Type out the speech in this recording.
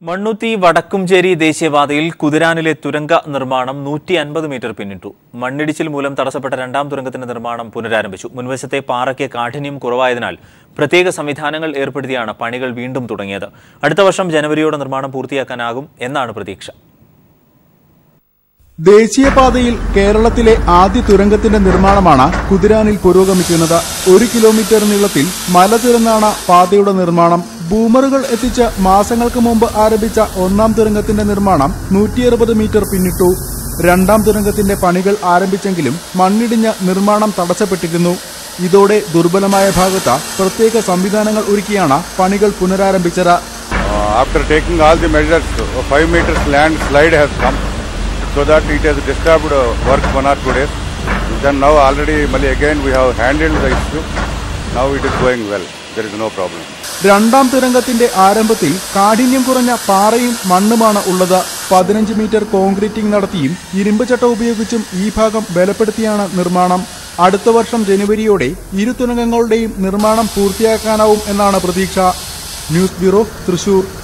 മണ്ണുത്തി വടക്കുംചേരി ദേശീയപാതയിൽ കുതിരാനിലെ തുരങ്ക നിർമ്മാണം നൂറ്റി അൻപത് മീറ്റർ പിന്നിട്ടു മണ്ണിടിച്ചിൽ മൂലം തടസ്സപ്പെട്ട രണ്ടാം തുരങ്കത്തിന്റെ നിർമ്മാണം പുനരാരംഭിച്ചു മുൻവശത്തെ പാറയ്ക്ക് കാഠിന്യം കുറവായതിനാൽ പ്രത്യേക സംവിധാനങ്ങൾ ഏർപ്പെടുത്തിയാണ് പണികൾ വീണ്ടും തുടങ്ങിയത് അടുത്ത വർഷം ജനുവരിയോടെ നിർമ്മാണം പൂർത്തിയാക്കാനാകും എന്നാണ് പ്രതീക്ഷ ദേശീയപാതയിൽ കേരളത്തിലെ ആദ്യ തുരങ്കത്തിന്റെ നിർമ്മാണമാണ് കുതിരാനിൽ പുരോഗമിക്കുന്നത് ഒരു കിലോമീറ്റർ നീളത്തിൽ മല തുരന്നാണ് പാതയുടെ നിർമ്മാണം ബൂമറുകൾ എത്തിച്ച് മാസങ്ങൾക്ക് മുമ്പ് ആരംഭിച്ച ഒന്നാം തുരങ്കത്തിന്റെ നിർമ്മാണം നൂറ്റിയറുപത് മീറ്റർ പിന്നിട്ടു രണ്ടാം തുരങ്കത്തിന്റെ പണികൾ ആരംഭിച്ചെങ്കിലും മണ്ണിടിഞ്ഞ് നിർമ്മാണം തടസ്സപ്പെട്ടിരുന്നു ഇതോടെ ദുർബലമായ ഭാഗത്ത് പ്രത്യേക സംവിധാനങ്ങൾ ഒരുക്കിയാണ് പണികൾ പുനരാരംഭിച്ചത് Uh, after taking all the measures, uh, 5 meters land slide has come so that it has disturbed uh, work one or two days. Then now already Mali again we have handled the issue. Now it is going well. There is no problem. രണ്ടാം തുരങ്കത്തിന്റെ ആരംഭത്തിൽ കാഠിന്യം കുറഞ്ഞ പാറയും മണ്ണുമാണ് ഉള്ളത് പതിനഞ്ച് metre concreting നടത്തിയും ഇരുമ്പ് ചട്ട ഉപയോഗിച്ചും ഈ ഭാഗം ബലപ്പെടുത്തിയാണ് നിർമ്മാണം അടുത്ത വർഷം ജനുവരിയോടെ ഇരു തുരങ്കങ്ങളുടെയും നിർമ്മാണം പൂർത്തിയാക്കാനാവും എന്നാണ് പ്രതീക്ഷ ന്യൂസ് ബ്യൂറോ തൃശൂർ